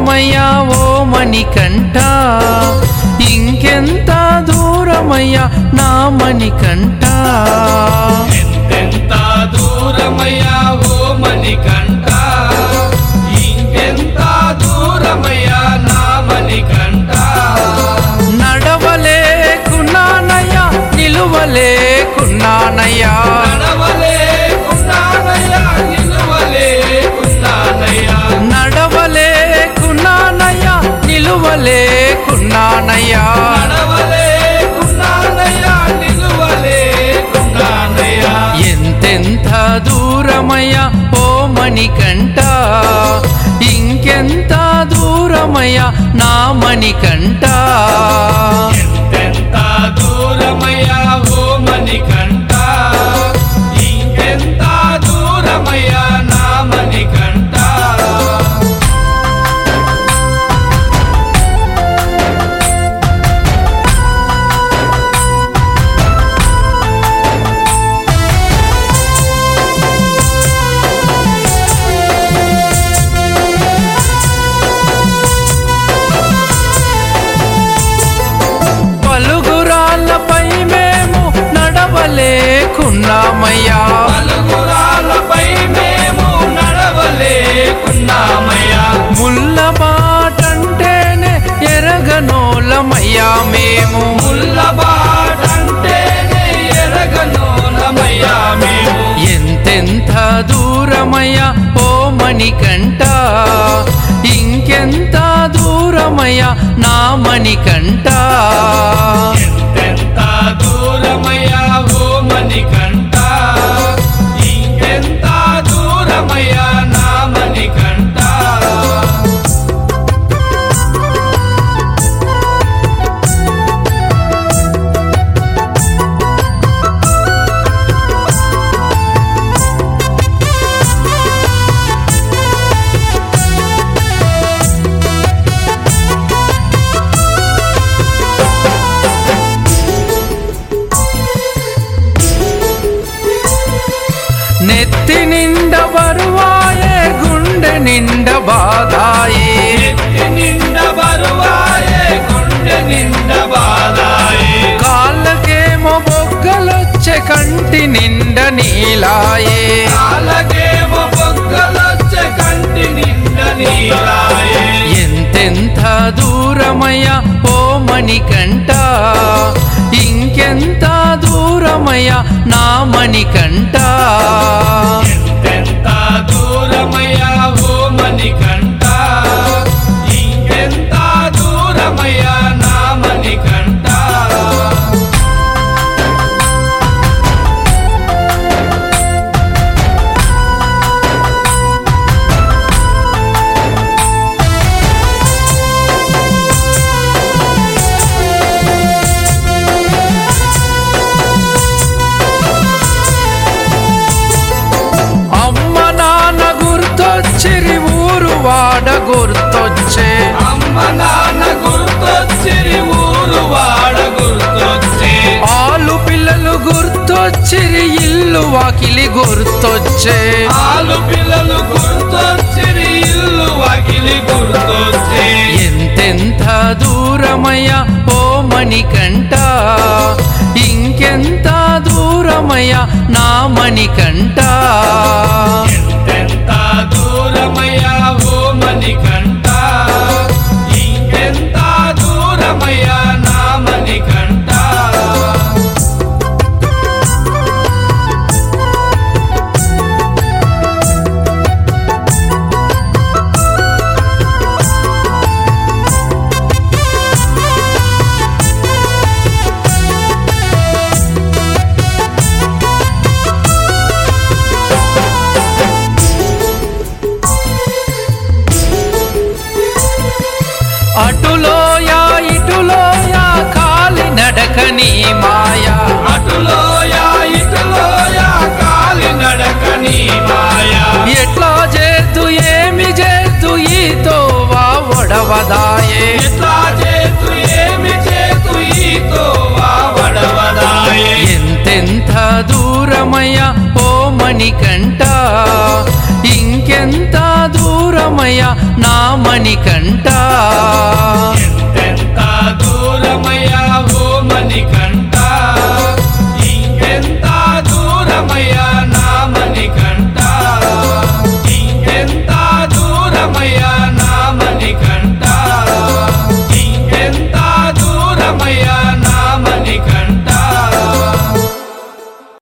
దూరమయ్యా ఓ మణికంఠ ఇంకెంత దూరమయ్యా నా మణికంఠ ఎంతెంత దూరమయ్యా ఓ మణికంఠ ఇంకెంత దూరమయ్యా నా మణికంఠ నడవలేకున్నానయ్యా నిలువలేకున్నానయ్యా నడవలేకున్నానయ్యా నిలువలేకున్నానయ్యా నడవలేకున్నానయ్యా నిలువలేకున్నానయ్యా నడవలేకున్నానయ్యా నిలువలేకున్నానయ్యా ఎంతెంత దూరమయ్యా ఓ మణికంఠ ఇంకెంత దూరమయ్యా నా మణికంఠ ఎంతెంత దూరమయ్యా ఓ మణికంఠ ఇంకెంత దూరమయ్యా నా మణికంఠ పలుగురాళ్ళపై మేము నడవలేకున్నామయ్యా పలుగురాలపై మేము నడవలేకున్నామయ్యా ముళ్ళ బాటంటేనే ఎరగనోలమయ్యా మేము ముల్లబాటంటేనే ఎరగనోలమయ్యా మేము ఎంతెంత దూరమయ్యా ఓ మణికంఠ ఇంకెంత దూరమయ్యా నా మణికంఠ ఎంతెంత దూరమయ్యా ఓ మణికంఠ ఇంకెంత దూరమయ్యా నా మణికంఠ నెత్తి నిండ బరువాయే గుండె నిండ బాధాయే ఎత్తి నిండ బరువాయే గుండె నిండ బాధాయే కాళ్ళకేమో బొగ్గలొచ్చే కంటి నిండ నీలాయే కాలకేమో బొగ్గలొచ్చే కంటి నిండ నీలాయే ఎంతెంత దూరమయ్యా ఓ మణికంఠ ఇంకెంత దూరమయ్యా నా మణికంఠ ఎంతెంత దూరమయ్యా ఓ మణికంఠ ఇంకెంత దూరమయ్యా నా మణికంఠ అమ్మ నాన్న గుర్తొచ్చిరి ఊరు వాడ గుర్తొచ్చే అమ్మ నాన్న గుర్తొచ్చిరి ఊరు వాడ గుర్తొచ్చే ఆలు పిల్లలు గుర్తొచ్చిరి ఇల్లు వాకిలి గుర్తొచ్చే ఆలు పిల్లలు గుర్తొచ్చిరి ఇల్లు వాకిలి గుర్తొచ్చే ఎంతెంత దూరమయ్యా ఓ మణికంఠ ఇంకెంత దూరమయ్యా నా మణికంఠ ఎంతెంత దూరమయ్యా ఓ మణికంఠ ఇంకెంత దూరమయ్యా నా మణికంఠ అటులోయా ఇటులోయా కాలి నడకని మాయా అటులోయా ఇటులోయా కాలి నడకని మాయా ఎట్లా చేతు ఏమి చేతు ఈతో వా ఒడవదాయే ఎట్లా చేతు ఏమి చేతు ఈతో వావడవదాయే ఎంతెంత దూరమయ్యా ఓ మణికంఠ ఇంకెంత దూరమయ్యా దూరమయ్యా నా మణికంట